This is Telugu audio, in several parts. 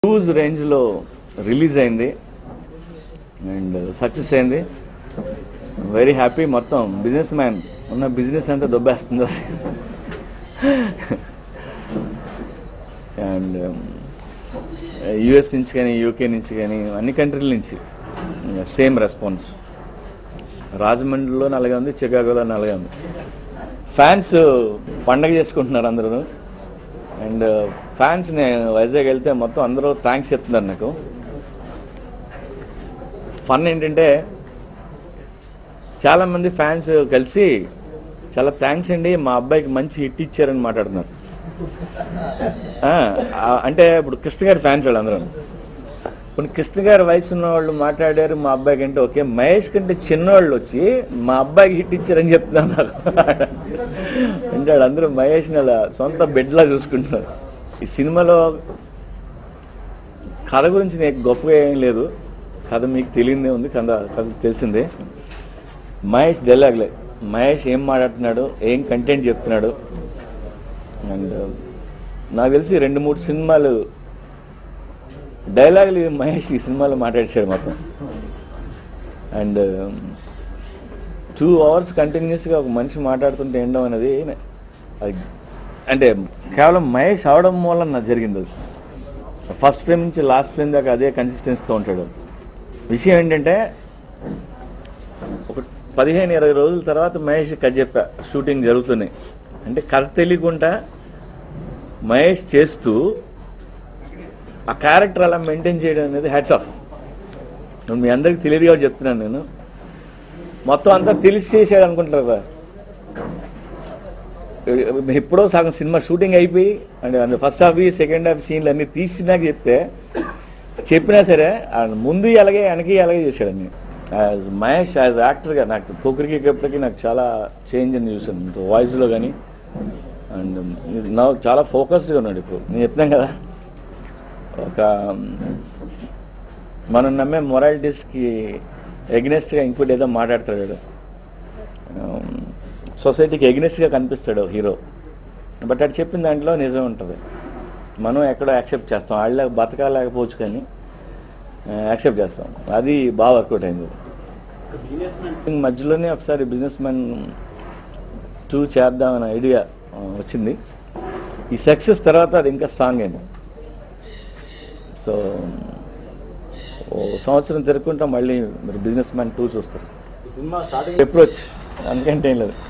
హ్యూజ్ రేంజ్లో రిలీజ్ అయింది అండ్ సక్సెస్ అయింది వెరీ హ్యాపీ మొత్తం బిజినెస్ మ్యాన్ ఉన్న బిజినెస్ అంతా దొబ్బేస్తుంది అండ్ యుఎస్ నుంచి కానీ యూకే నుంచి కానీ అన్ని కంట్రీల నుంచి సేమ్ రెస్పాన్స్ రాజమండ్రిలో నల్లగా ఉంది చికాగోలో నల్లగా ఉంది ఫ్యాన్స్ పండగ చేసుకుంటున్నారు అందరూ అండ్ ఫ్యాన్స్ నేను వైజాగ్ వెళ్తే మొత్తం అందరూ థ్యాంక్స్ చెప్తున్నారు నాకు ఫన్ ఏంటంటే చాలామంది ఫ్యాన్స్ కలిసి చాలా థ్యాంక్స్ అండి మా అబ్బాయికి మంచి హిట్ ఇచ్చారని మాట్లాడుతున్నారు ఆ, ఆ, అంటే ఇప్పుడు కృష్ణ గారి ఫ్యాన్స్ వాళ్ళు అందరూ ఇప్పుడు కృష్ణ గారి వయసు ఉన్న వాళ్ళు మాట్లాడారు మా అబ్బాయికి అంటే ఓకే మహేష్ కంటే చిన్నవాళ్ళు వచ్చి మా అబ్బాయికి హిట్ ఇచ్చారని చెప్తున్నారు నాకు అంటే వాళ్ళందరూ మహేష్ని అలా సొంత బెడ్లా చూసుకుంటున్నారు ఈ సినిమాలో కథ గురించి నీకు గొప్పగా ఏం లేదు కథ మీకు తెలియదే ఉంది కథ కథ తెలిసిందే మహేష్ డైలాగ్లే మహేష్ ఏం మాట్లాడుతున్నాడు ఏం కంటెంట్ చెప్తున్నాడు అండ్ నాకు తెలిసి రెండు మూడు సినిమాలు డైలాగులు మహేష్ ఈ సినిమాలో మాట్లాడేశాడు మొత్తం అండ్ టూ అవర్స్ కంటిన్యూస్గా ఒక మనిషి మాట్లాడుతుంటే ఏంటో అనేది అది అంటే కేవలం మహేష్ అవడం మూలన నాకు జరిగింది అది ఫస్ట్ ఫ్రేమ్ నుంచి లాస్ట్ ఫ్రేమ్ దాకా అదే కన్సిస్టెన్సీతో ఉంటాడు విషయం ఏంటంటే ఒక పదిహేను ఇరవై రోజుల తర్వాత మహేష్ కథ చెప్పా షూటింగ్ జరుగుతున్నాయి అంటే కథ తెలియకుండా మహేష్ చేస్తూ ఆ క్యారెక్టర్ అలా మెయింటైన్ చేయడం అనేది హ్యాట్స్ ఆఫ్ మీ అందరికి తెలియదు కాబట్టి చెప్తున్నాను నేను మొత్తం అంతా తెలిసి చేసాడు అనుకుంటారు కదా ఎప్పుడో సగం సినిమా షూటింగ్ అయిపోయి అంటే ఫస్ట్ హాఫ్ సెకండ్ హాఫ్ సీన్లు అన్ని తీసినాక చెప్తే చెప్పినా సరే ఆ ముందు అలాగే వెనక అలాగే చేశాడు అన్ని యాజ్ మహేష్ యాజ్ యాక్టర్గా నాకు పోకరికి ఎప్పటికీ నాకు చాలా చేంజ్ అని చూసాను వాయిస్లో కానీ అండ్ నా చాలా ఫోకస్డ్గా ఉన్నాడు ఇప్పుడు నేను చెప్తాను కదా ఒక మనం నమ్మే మొరాలిటీస్కి ఎగ్నెస్ట్గా ఇంకోటి ఏదో మాట్లాడతాడు సొసైటీకి ఎగ్నెస్ట్గా కనిపిస్తాడు హీరో బట్ అటు చెప్పిన దాంట్లో నిజం ఉంటుంది మనం ఎక్కడో యాక్సెప్ట్ చేస్తాం వాళ్ళ బతకాలేకపోవచ్చు కానీ యాక్సెప్ట్ చేస్తాం అది బాగా వర్కౌట్ అయింది మధ్యలోనే ఒకసారి బిజినెస్ మ్యాన్ టూ చేద్దామనే ఐడియా వచ్చింది ఈ సక్సెస్ తర్వాత అది ఇంకా స్ట్రాంగ్ అయింది సో ఓ సంవత్సరం తిరుగుకుంటాం మళ్ళీ మీరు బిజినెస్ మ్యాన్ టూ చూస్తారు సినిమా స్టార్టింగ్ అప్రోచ్ అందుకంటే ఏం లేదు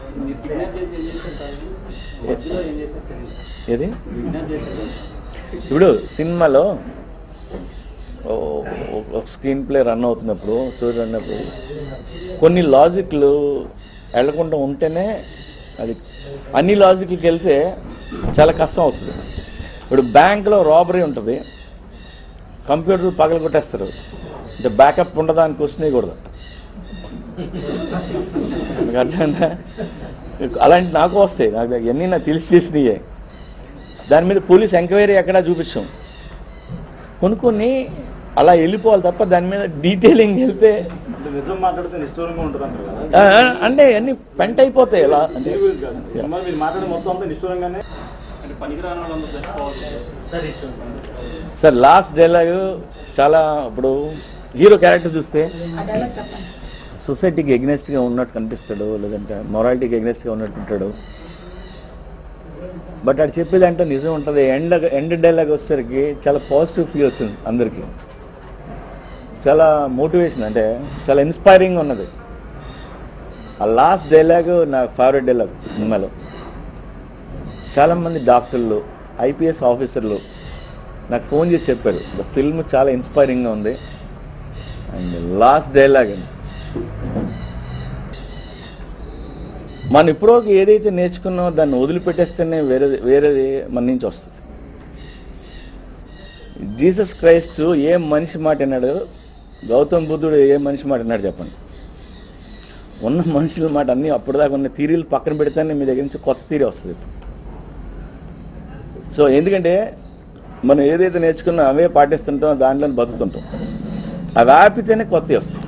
ఏది ఇప్పుడు సినిమాలో ఓ- ఓ- ఒక స్క్రీన్ ప్లే రన్ అవుతున్నప్పుడు స్టోరీ రన్ అప్పుడు కొన్ని లాజిక్లు వెళ్లకుండా ఉంటేనే అది అన్ని లాజిక్లకి వెళ్తే చాలా కష్టం అవుతుంది ఇప్పుడు బ్యాంక్లో రాబరీ ఉంటుంది కంప్యూటర్ పగల కొట్టేస్తారు అంటే బ్యాకప్ ఉండదా అని క్వశ్చన్ వేయకూడదు మీకు అర్థమైందా అలాంటి నాకు వస్తాయి నాకు ఇవన్నీ నాకు తెలిసి చేసినయే దాని మీద పోలీస్ ఎంక్వైరీ ఎక్కడా చూపించాం కొన్ని కొన్ని అలా వెళ్ళిపోవాలి తప్ప దాని మీద డీటెయిలింగ్ వెళ్తే అంటే నిజం మాట్లాడితే నిష్ఠూరంగా ఉంటుంది అంటారు కదా ఆ, అంటే అన్ని పెంట్ అయిపోతాయి ఎలా అంటే దీని గురించి కాదు సినిమా మీరు మాట్లాడే మొత్తం అంతా నిష్ఠూరంగానే అంటే పనికిరాని వాళ్ళందరూ చచ్చిపోవాలి సార్ లాస్ట్ డైలాగ్ చాలా ఇప్పుడు హీరో క్యారెక్టర్ చూస్తే సొసైటీకి ఎగ్నెస్ట్గా ఉన్నట్టు కనిపిస్తాడు లేదంటే మొరాలిటీకి ఎగ్నెస్ట్గా ఉన్నట్టు ఉంటాడు బట్ అది చెప్పేదంటే నిజం ఉంటుంది ఎండ్ ఎండ్ డైలాగ్ వచ్చేసరికి చాలా పాజిటివ్ ఫీల్ వచ్చింది అందరికీ చాలా మోటివేషన్ అంటే చాలా ఇన్స్పైరింగ్ ఉన్నది ఆ లాస్ట్ డైలాగ్ నా ఫేవరెట్ డైలాగ్ ఈ సినిమాలో చాలామంది డాక్టర్లు ఐపీఎస్ ఆఫీసర్లు నాకు ఫోన్ చేసి చెప్పారు ద ఫిల్మ్ చాలా ఇన్స్పైరింగ్గా ఉంది అండ్ లాస్ట్ డైలాగ్ అండి మనం ఇప్పుడో ఏదైతే నేర్చుకున్నామో దాన్ని వదిలిపెట్టేస్తేనే వేరేది వేరేది మన నుంచి వస్తుంది జీసస్ క్రైస్ట్ ఏ మనిషి మాట అన్నాడు గౌతమ్ బుద్ధుడు ఏ మనిషి మాట అన్నాడు చెప్పండి ఉన్న మనుషుల మాట అన్నీ అప్పటిదాకా ఉన్న థీరీలు పక్కన పెడితేనే మీ దగ్గర నుంచి కొత్త థీరీ వస్తుంది సో ఎందుకంటే మనం ఏదైతే నేర్చుకున్నా అవే పాటిస్తుంటాం దాంట్లో బతుకుతుంటాం అవి ఆపితేనే కొత్తవి వస్తాయి